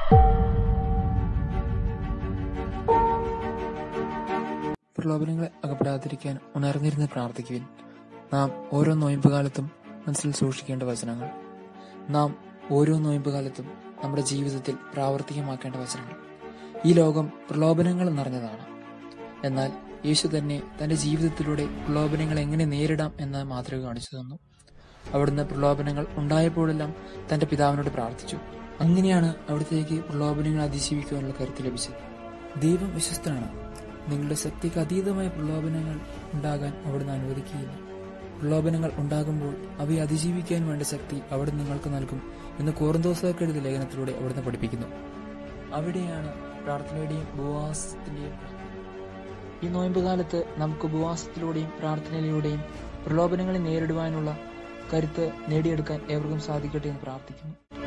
പ്രലോഭനങ്ങളെ അകപ്പെടാതിരിക്കാൻ ഉണർന്നിരുന്ന് പ്രാർത്ഥിക്കുവിൻ നാം ഓരോ നോയമ്പ് കാലത്തും മനസ്സിൽ സൂക്ഷിക്കേണ്ട വചനങ്ങൾ നാം ഓരോ നോയമ്പ് കാലത്തും നമ്മുടെ ജീവിതത്തിൽ പ്രാവർത്തികമാക്കേണ്ട വചനങ്ങൾ ഈ ലോകം പ്രലോഭനങ്ങൾ നിറഞ്ഞതാണ് എന്നാൽ യേശു തന്നെ തന്റെ ജീവിതത്തിലൂടെ പ്രലോഭനങ്ങൾ എങ്ങനെ നേരിടാം എന്ന മാതൃക കാണിച്ചു തന്നു അവിടുന്ന് പ്രലോഭനങ്ങൾ ഉണ്ടായപ്പോഴെല്ലാം തന്റെ പിതാവിനോട് പ്രാർത്ഥിച്ചു അങ്ങനെയാണ് അവിടത്തേക്ക് പ്രലോഭനങ്ങൾ അതിജീവിക്കുവാനുള്ള കരുത്ത് ലഭിച്ചത് ദൈവം വിശ്വസ്തനാണ് നിങ്ങളുടെ ശക്തിക്ക് അതീതമായ പ്രലോഭനങ്ങൾ ഉണ്ടാകാൻ അവിടുന്ന് അനുവദിക്കുകയില്ല പ്രലോഭനങ്ങൾ ഉണ്ടാകുമ്പോൾ അവയെ അതിജീവിക്കാൻ വേണ്ട ശക്തി അവിടെ നിങ്ങൾക്ക് നൽകും എന്ന് കോറന്തോസക്കെഴുതിയ ലേഖനത്തിലൂടെ അവിടുന്ന് പഠിപ്പിക്കുന്നു അവിടെയാണ് പ്രാർത്ഥനയുടെയും ഉപവാസത്തിന്റെയും ഈ നോയമ്പ് കാലത്ത് നമുക്ക് ഉപവാസത്തിലൂടെയും പ്രാർത്ഥനയിലൂടെയും പ്രലോഭനങ്ങളെ നേരിടുവാനുള്ള കരുത്ത് നേടിയെടുക്കാൻ ഏവർക്കും സാധിക്കട്ടെ എന്ന് പ്രാർത്ഥിക്കുന്നു